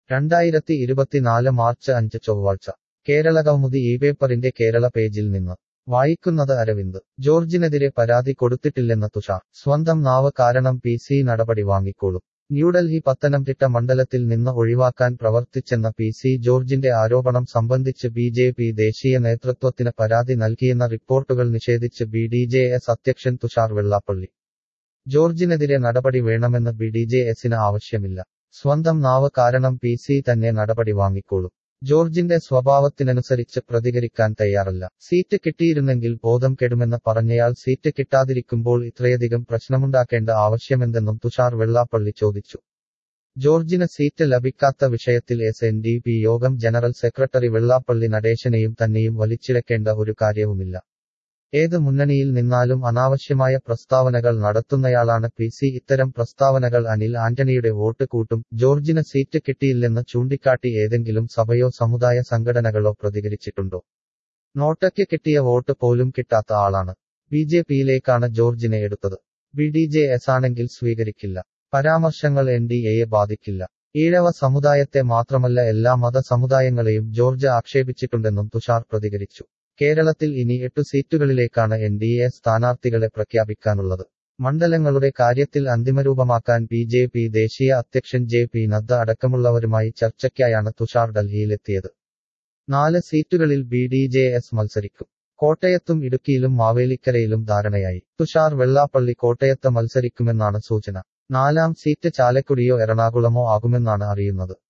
രണ്ടായിരത്തി ഇരുപത്തിനാല് മാർച്ച് അഞ്ച് ചൊവ്വാഴ്ച കേരള കൗമുദി ഈ പേപ്പറിന്റെ കേരള പേജിൽ നിന്ന് വായിക്കുന്നത് അരവിന്ദ് ജോർജിനെതിരെ പരാതി കൊടുത്തിട്ടില്ലെന്ന് തുഷാർ സ്വന്തം നാവ് കാരണം പി സി നടപടി വാങ്ങിക്കോളും ന്യൂഡൽഹി പത്തനംതിട്ട മണ്ഡലത്തിൽ നിന്ന് ഒഴിവാക്കാൻ പ്രവർത്തിച്ചെന്ന പി സി ജോർജിന്റെ ആരോപണം സംബന്ധിച്ച് ബി ജെ പി ദേശീയ നേതൃത്വത്തിന് പരാതി നൽകിയെന്ന റിപ്പോർട്ടുകൾ നിഷേധിച്ച് ബി ഡി ജെ എസ് അധ്യക്ഷൻ തുഷാർ വെള്ളാപ്പള്ളി ജോർജിനെതിരെ നടപടി വേണമെന്ന് ബി ഡി ജെ എസിന് ആവശ്യമില്ല സ്വന്തം നാവ് കാരണം പി സി തന്നെ നടപടി വാങ്ങിക്കോളും ജോർജിന്റെ സ്വഭാവത്തിനനുസരിച്ച് പ്രതികരിക്കാൻ തയ്യാറല്ല സീറ്റ് കിട്ടിയിരുന്നെങ്കിൽ ബോധം കെടുമെന്ന് പറഞ്ഞയാൾ സീറ്റ് കിട്ടാതിരിക്കുമ്പോൾ ഇത്രയധികം പ്രശ്നമുണ്ടാക്കേണ്ട ആവശ്യമെന്തെന്നും തുഷാർ വെള്ളാപ്പള്ളി ചോദിച്ചു ജോർജിന് സീറ്റ് ലഭിക്കാത്ത വിഷയത്തിൽ എസ് എൻ ഡി പി യോഗം ജനറൽ സെക്രട്ടറി വെള്ളാപ്പള്ളി നടേശനെയും തന്നെയും വലിച്ചിഴക്കേണ്ട ഒരു കാര്യവുമില്ല ഏത് മുന്നണിയിൽ നിന്നാലും അനാവശ്യമായ പ്രസ്താവനകൾ നടത്തുന്നയാളാണ് പി സി ഇത്തരം പ്രസ്താവനകൾ അനിൽ ആന്റണിയുടെ വോട്ട് കൂട്ടും ജോർജിന് സീറ്റ് കിട്ടിയില്ലെന്ന് ചൂണ്ടിക്കാട്ടി ഏതെങ്കിലും സഭയോ സമുദായ സംഘടനകളോ പ്രതികരിച്ചിട്ടുണ്ടോ നോട്ടയ്ക്ക് കിട്ടിയ വോട്ട് പോലും കിട്ടാത്ത ആളാണ് ബി ജെ പിയിലേക്കാണ് ജോർജിനെ എടുത്തത് ബി ഡി ജെ എസ് ആണെങ്കിൽ സ്വീകരിക്കില്ല പരാമർശങ്ങൾ എൻ ഡി എയെ ബാധിക്കില്ല ഈഴവ സമുദായത്തെ മാത്രമല്ല എല്ലാ മത സമുദായങ്ങളെയും ജോർജ് ആക്ഷേപിച്ചിട്ടുണ്ടെന്നും തുഷാർ പ്രതികരിച്ചു കേരളത്തിൽ ഇനി എട്ടു സീറ്റുകളിലേക്കാണ് എൻ ഡി എ സ്ഥാനാർത്ഥികളെ പ്രഖ്യാപിക്കാനുള്ളത് മണ്ഡലങ്ങളുടെ കാര്യത്തിൽ അന്തിമരൂപമാക്കാൻ ബി ജെ പി ദേശീയ അധ്യക്ഷൻ ജെ പി നദ്ദ അടക്കമുള്ളവരുമായി ചർച്ചയ്ക്കായാണ് തുഷാർ ഡൽഹിയിലെത്തിയത് നാല് സീറ്റുകളിൽ ബി ഡി ജെ എസ് മത്സരിക്കും കോട്ടയത്തും ഇടുക്കിയിലും മാവേലിക്കരയിലും ധാരണയായി തുഷാർ വെള്ളാപ്പള്ളി കോട്ടയത്ത് മത്സരിക്കുമെന്നാണ് സൂചന നാലാം സീറ്റ് ചാലക്കുടിയോ എറണാകുളമോ ആകുമെന്നാണ് അറിയുന്നത്